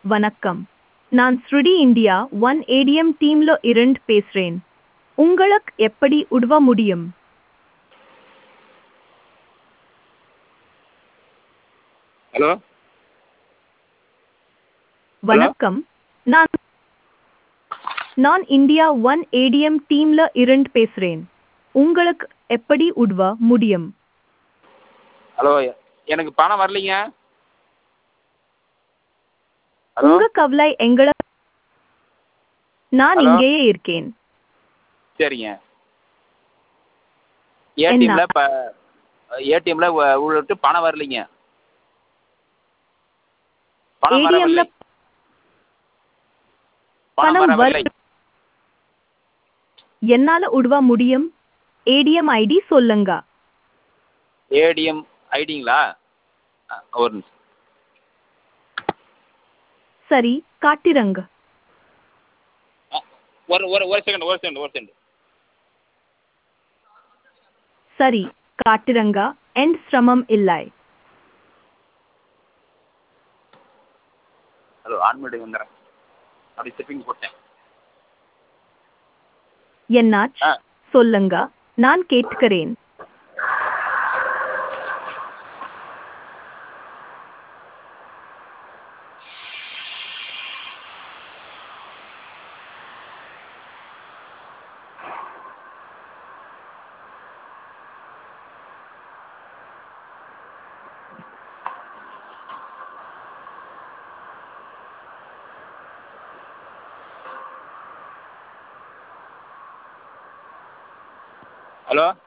வணக்கம் நான் ஸ்ருடி இந்தியா ஒன் ஏடிஎம் டீம்ல இருந்து பேசுறேன் உங்களுக்கு எப்படி உதவ முடியும் ஹலோ வணக்கம் நான் நான் இந்தியா ஒன் ஏடிஎம் டீம்ல இருந்து பேசுறேன் உங்களுக்கு எப்படி உதவ முடியும் ஹலோ எனக்கு பணம் வரலைங்க ஹலோ உங்க கவலை எங்கள நான் Hello? இங்கேயே இருக்கேன் சரிங்க ஏடிஎம்ல இப்போ ஏடிஎம்ல விட்டு பணம் வரலைங்க பணம் ஏடிஎம்ல வரவில்லை பணம் பணம் வரவில்லை வர என்னால உதவ முடியும் ஏடிஎம் ஐடி சொல்லுங்க ஏடிஎம் ஐடிங்களா ஆ, ஒரு நிமிஷம் சரி காட்டிரங்க ஆ, ஒரு ஒரு ஒரு செகண்ட் ஒரு செகண்ட் ஒரு செகண்ட் சரி காட்டிரங்க எண்ட் சிரமம் இல்லை ஹலோ ஆன் பண்ணிட்டு வந்துடுறேன் அப்படி ஸ்டெப்பிங் போட்டேன் என்னாச்சு ஆ சொல்லுங்க நான் கேட்கிறேன் ஹலோ